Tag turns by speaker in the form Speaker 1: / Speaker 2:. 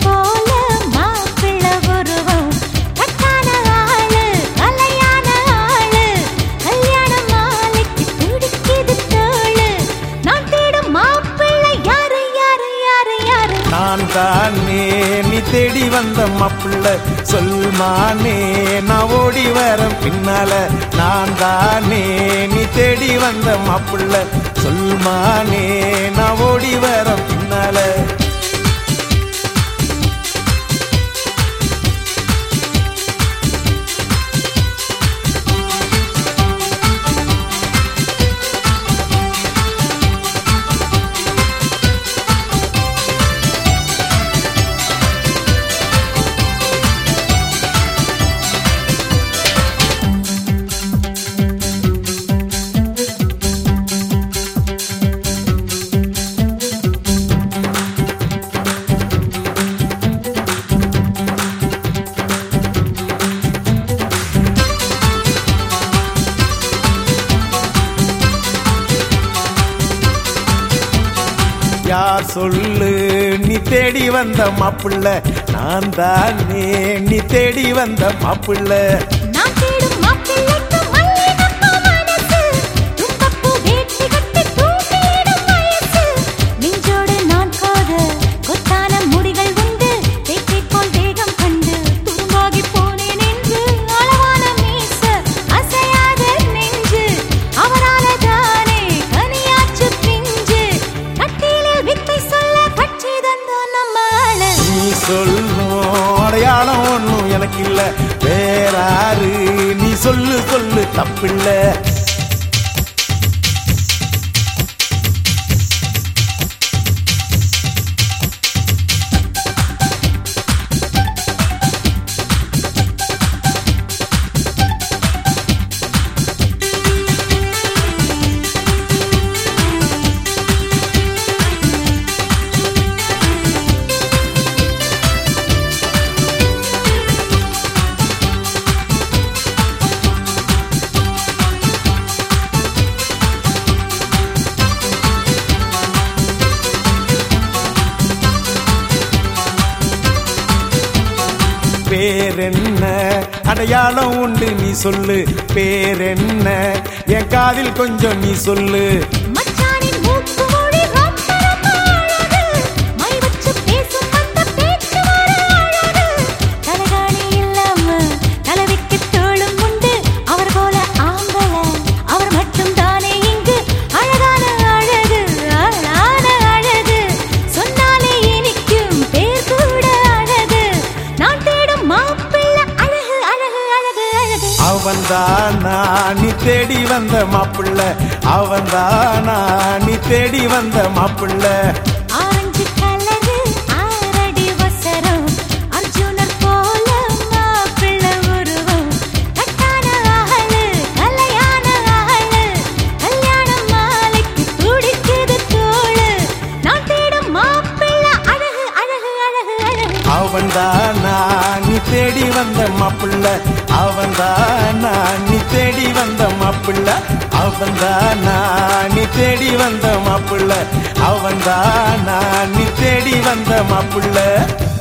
Speaker 1: போல மாப்பிள்ள உருவம் கட்டான ஆளு கலையான ஆளு கல்யாண மாலைக்கு துடிக்குது தோளு நான் தேடும் மாப்பிள்ள யாரு யாரு யாரு யாரு
Speaker 2: நான் தானே நீ தேடி வந்த மாப்பிள்ள சொல்மானே நான் ஓடி வரேன் பின்னால நான் தானே நீ தேடி வந்த மாப்பிள்ள சொல்மானே நான் ஓடி வரேன் பின்னால யார் சொல்லு நீ தேடி வந்த மாப்பிள்ள நான் தானே நீ தேடி வந்த மாப்பிள்ள
Speaker 1: நான் தேடும் மாப்பிள்ளைக்கு மல்லிகைப்பூ மனசு தும்பப்பூ வேட்டி கட்டி தூக்கிடும் வயசு நெஞ்சோடு நான் காத கொத்தான முடிகள் உண்டு தேக்கை போல் தேகம் கண்டு துரும்பாகி போனேன் என்று அளவான மீச அசையாத நெஞ்சு அவரால தானே கனியாச்சு பிஞ்சு கட்டிலில் வித்தை சொல்ல கட்சி தந்தோம் நம்ம ஆளு
Speaker 2: நீ சொல்லும் அடையாளம் ஒண்ணும் எனக்கு இல்ல வேறாரு நீ சொல்லு சொல்லு தப்பில்ல பேரென்ன அடையாளம் உண்டு நீ சொல்லு பேரென்ன என் காதில் கொஞ்சம் நீ சொல்லு
Speaker 1: மச்சானின் மூக்கு மொழி ரொம்ப ரொம்ப அழகு. மை வச்சு பேசும் அந்த பேச்சு வர அழகு. தலகாணி இல்லாம தலைவிக்கு தோளும் உண்டு. அவர் போல ஆம்பள, அவர் மட்டும் தானே இங்கு அழகான அழகு, அழகான அழகு. சொன்னாலே இனிக்கும் பேர் கூட அழகு. நான் தேடும் மாப்பிள்ளை அழகு, அழகு, அழகு, அழகு.
Speaker 2: அவன்தானா நீ தேடி வந்த மாப்பிள்ள அவன்தானா நீ தேடி வந்த மாப்பிள்ள
Speaker 1: ஆரஞ்சு கலரு ஆரடி வசரம் அர்ஜுனர் போல மாப்பிள்ள உருவம் கட்டான ஆளு கலையான ஆளு கல்யாண மாலைக்கு துடிக்குது தோளு நான் தேடும் மாப்பிள்ள அழகு அழகு அழகு அழகு
Speaker 2: அவன்தானா நீ தேடி வந்த மாப்பிள்ள அவன்தானா நீ தேடி வந்த மாப்பிள்ள அவன்தானா நீ தேடி வந்த மாப்பிள்ள அவன்தானா நீ தேடி வந்த மாப்பிள்ள